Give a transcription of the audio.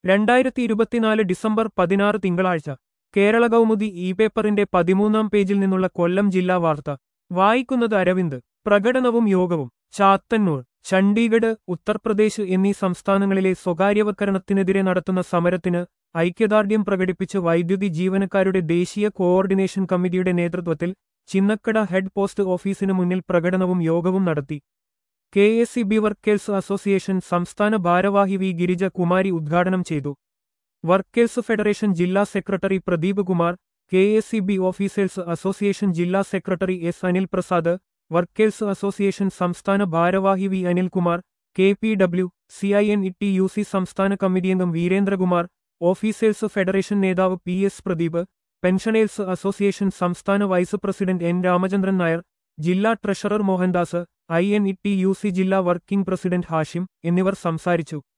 രണ്ടായിരത്തി ഇരുപത്തിനാല് ഡിസംബർ പതിനാറ് തിങ്കളാഴ്ച കേരള കൗമുദി ഇ പേപ്പറിന്റെ പതിമൂന്നാം പേജിൽ നിന്നുള്ള കൊല്ലം ജില്ലാ വാർത്ത വായിക്കുന്നത് അരവിന്ദ് പ്രകടനവും യോഗവും ചാത്തന്നൂർ ചണ്ഡീഗഡ് ഉത്തർപ്രദേശ് എന്നീ സംസ്ഥാനങ്ങളിലെ സ്വകാര്യവൽക്കരണത്തിനെതിരെ നടത്തുന്ന സമരത്തിന് ഐക്യദാർഢ്യം പ്രകടിപ്പിച്ച് വൈദ്യുതി ജീവനക്കാരുടെ ദേശീയ കോഓർഡിനേഷൻ കമ്മിറ്റിയുടെ നേതൃത്വത്തിൽ ചിന്നക്കട ഹെഡ് പോസ്റ്റ് ഓഫീസിനു മുന്നിൽ പ്രകടനവും യോഗവും നടത്തി K S C B workers association സംസ്ഥാന ഭാരവാഹി വി ഗിരിജ കുമാരി ഉദ്ഘാടനം ചെയ്തു വർക്കേഴ്സ് ഫെഡറേഷൻ ജില്ലാ secretary Pradeep Kumar K S C B officers association ജില്ലാ secretary S Anil Prasad workers association സംസ്ഥാന ഭാരവാഹി V Anilkumar K P W C I N T U C സി സംസ്ഥാന കമ്മിറ്റി അംഗം വീരേന്ദ്രകുമാർ ഓഫീസേഴ്സ് ഫെഡറേഷൻ നേതാവ് P S Pradeep pensioners association സംസ്ഥാന vice president N Ramachandran Nair ജില്ലാ treasurer Mohandas I N T U C സി ജില്ലാ വർക്കിംഗ് പ്രസിഡന്റ് ഹാഷിം എന്നിവർ സംസാരിച്ചു